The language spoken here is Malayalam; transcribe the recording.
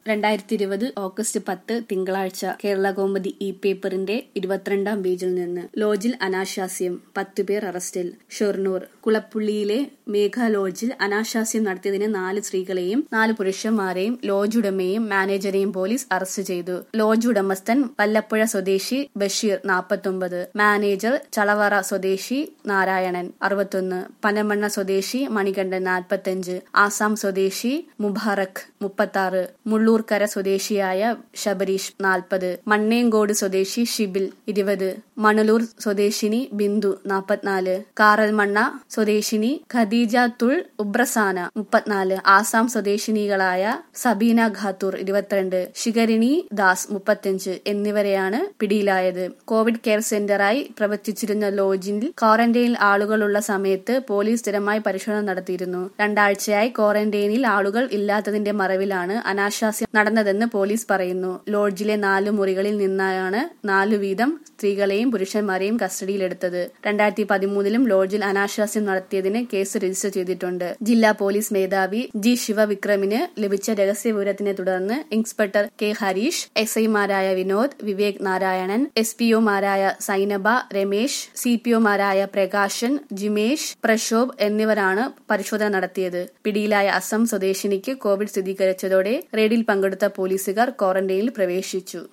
രണ്ടായിരത്തി ഇരുപത് ഓഗസ്റ്റ് പത്ത് തിങ്കളാഴ്ച കേരള കൗമുദി ഇ പേപ്പറിന്റെ ഇരുപത്തിരണ്ടാം പേജിൽ നിന്ന് ലോഡ്ജിൽ അനാശാസ്യം പത്തുപേർ അറസ്റ്റിൽ ഷൊർണൂർ കുളപ്പുള്ളിയിലെ മേഘ ലോഡ്ജിൽ അനാശാസ്യം നടത്തിയതിന് നാല് സ്ത്രീകളെയും നാല് പുരുഷന്മാരെയും ലോഡ്ജ് ഉടമയും മാനേജരെയും പോലീസ് അറസ്റ്റ് ചെയ്തു ലോഡ്ജ് ഉടമസ്ഥൻ വല്ലപ്പുഴ സ്വദേശി ബഷീർ നാൽപ്പത്തൊമ്പത് മാനേജർ ചളവറ സ്വദേശി നാരായണൻ അറുപത്തൊന്ന് പനമണ്ണ സ്വദേശി മണികണ്ഠൻ നാൽപ്പത്തഞ്ച് ആസാം സ്വദേശി മുബാറക് മുപ്പത്താറ് മുള്ളൂർക്കര സ്വദേശിയായ ശബരീഷ് നാൽപ്പത് മണ്ണേങ്കോട് സ്വദേശി ഷിബിൽ ഇരുപത് മണലൂർ സ്വദേശിനി ബിന്ദു നാൽപ്പത്തിനാല് കാറൽമണ്ണ സ്വദേശിനി ഖദീജ തുൾ ഉബ്രസാന മുപ്പത്തിനാല് ആസാം സ്വദേശിനികളായ സബീന ഖാത്തൂർ ഇരുപത്തിരണ്ട് ശിഖരിണി ദാസ് മുപ്പത്തിയഞ്ച് എന്നിവരെയാണ് പിടിയിലായത് കോവിഡ് കെയർ സെന്ററായി പ്രവർത്തിച്ചിരുന്ന ലോഡ്ജിൽ ക്വാറന്റൈനിൽ ആളുകളുള്ള സമയത്ത് പോലീസ് സ്ഥിരമായി പരിശോധന നടത്തിയിരുന്നു രണ്ടാഴ്ചയായി ക്വാറന്റൈനിൽ ആളുകൾ ഇല്ലാത്തതിന്റെ മറവിലാണ് അനാശാസ്യം നടന്നതെന്ന് പോലീസ് പറയുന്നു ലോഡ്ജിലെ നാലു മുറികളിൽ നിന്നാണ് നാലു വീതം സ്ത്രീകളെയും പുരുഷന്മാരെയും കസ്റ്റഡിയിലെടുത്തത് രണ്ടായിരത്തി പതിമൂന്നിലും ലോഡ്ജിൽ അനാശാസ്യം നടത്തിയതിന് കേസ് രജിസ്റ്റർ ചെയ്തിട്ടുണ്ട് ജില്ലാ പോലീസ് മേധാവി ജി ശിവവിക്രമിന് ലഭിച്ച രഹസ്യ വിവരത്തിനെ തുടർന്ന് ഇൻസ്പെക്ടർ കെ ഹരീഷ് എസ് ഐമാരായ വിനോദ് വിവേക് നാരായണൻ എസ് പി ഒമാരായ സൈനബ രമേശ് സി പി ഒമാരായ പ്രകാശൻ ജിമേഷ് പ്രശോഭ് എന്നിവരാണ് പരിശോധന നടത്തിയത് പിടിയിലായ അസം സ്വദേശിനിക്ക് കോവിഡ് സ്ഥിരീകരിച്ചതോടെ റെയ്ഡിൽ പങ്കെടുത്ത പോലീസുകാർ ക്വാറന്റൈനിൽ പ്രവേശിച്ചു